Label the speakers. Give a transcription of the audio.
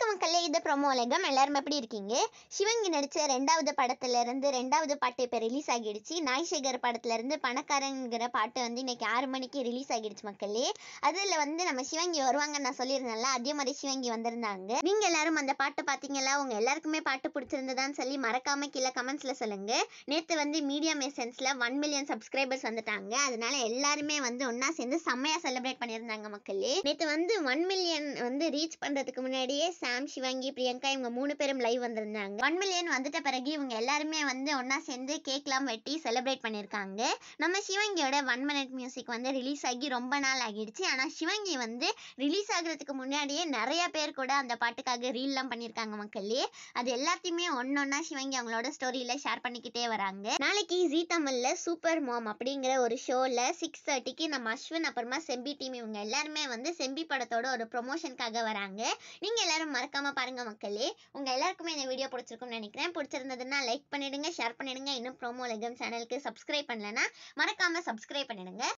Speaker 1: மக்களே இது ப்ரொமோ உலகம் எல்லாரும் எப்படி இருக்கீங்க சிவங்கி நடிச்ச ரெண்டாவது படத்துல இருந்து ரெண்டாவது பாட்டு இப்போ ரிலீஸ் ஆகிடுச்சு நாய்சேகர் படத்துல இருந்து பணக்காரங்கிற பாட்டு வந்து இன்னைக்கு ஆறு மணிக்கு ரிலீஸ் ஆகிடுச்சு மக்களே அதுல வந்து நம்ம சிவங்கி வருவாங்கன்னு நான் சொல்லியிருந்தேன்ல அதே மாதிரி சிவங்கி வந்திருந்தாங்க நீங்க எல்லாரும் அந்த பாட்டை பாத்தீங்களா உங்க எல்லாருக்குமே பாட்டு பிடிச்சிருந்ததான்னு சொல்லி மறக்காம கீழே கமெண்ட்ஸ்ல சொல்லுங்க நேத்து வந்து மீடியம் எசன்ஸ்ல ஒன் மில்லியன் சப்ஸ்கிரைபர்ஸ் வந்துட்டாங்க அதனால எல்லாருமே வந்து ஒண்ணா சேர்ந்து செம்மையா செலிப்ரேட் பண்ணியிருந்தாங்க மக்களே நேத்து வந்து ஒன் மில்லியன் வந்து ரீச் பண்றதுக்கு முன்னாடியே சாம் சிவங்கி பிரியங்கா இவங்க மூணு பேரும் லைவ் வந்திருந்தாங்க ஒன் மில்லியன் வந்துட்ட பிறகு இவங்க எல்லாருமே வந்து ஒண்ணா சேர்ந்து கேக்லாம் வெட்டி செலிப்ரேட் பண்ணியிருக்காங்க நம்ம சிவங்கியோட ஒன் மினிட் மியூசிக் வந்து ரிலீஸ் ஆகி ரொம்ப நாள் ஆகிடுச்சு ஆனா சிவங்கி வந்து ரிலீஸ் ஆகுறதுக்கு முன்னாடியே நிறைய பேர் கூட அந்த பாட்டுக்காக ரீல்லாம் பண்ணியிருக்காங்க மக்களே அது எல்லாத்தையுமே ஒன்னொன்னா சிவங்கி அவங்களோட ஸ்டோரியில ஷேர் பண்ணிக்கிட்டே வராங்க நாளைக்கு ஜீ தமிழ்ல சூப்பர் மாம் அப்படிங்கிற ஒரு ஷோல சிக்ஸ் தேர்ட்டிக்கு நம்ம அஸ்வின் அப்புறமா செம்பி டீம் இவங்க எல்லாருமே வந்து செம்பி படத்தோட ஒரு ப்ரொமோஷனுக்காக வராங்க நீங்க எல்லாரும் மறக்காம பாருங்க மக்களே உங்க எல்லாருக்குமே இந்த வீடியோ பிடிச்சிருக்கும்னு நினைக்கிறேன் பிடிச்சிருந்ததுன்னா லைக் பண்ணிடுங்க ஷேர் பண்ணிடுங்க இன்னும் ப்ரோமோ லெகம் சேனலுக்கு சப்ஸ்கிரைப் பண்ணலன்னா மறக்காம சப்ஸ்கிரைப் பண்ணிடுங்க